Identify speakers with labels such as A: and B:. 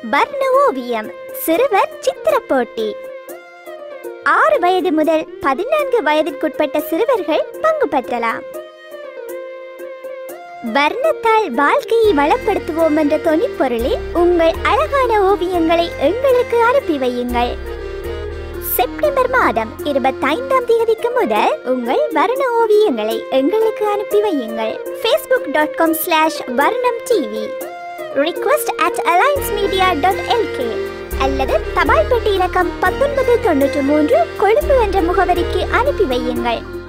A: வர்ண ஓவியம் சிறுவர் சித்திர போட்டி ஆறு வயது முதல் பதினான்கு வயதிற்குட்பட்ட சிறுவர்கள் பங்கு பெற்றலாம் வர்ணத்தால் வாழ்க்கையை வளப்படுத்துவோம் என்ற தொனிப்பொருளில் உங்கள் அழகான ஓவியங்களை எங்களுக்கு அனுப்பி வையுங்கள் செப்டம்பர் மாதம் இருபத்தைந்தாம் தேதிக்கு முதல் உங்கள் வர்ண ஓவியங்களை எங்களுக்கு அனுப்பி வையுங்கள் Facebook dot com slash Varnam TV request at alliance media dot LK அல்லது தபால் பெட்டி இலக்கம் பத்தொன்பது தொண்ணூற்று மூன்று கொழும்பு என்ற முகவரிக்கு அனுப்பி வையுங்கள்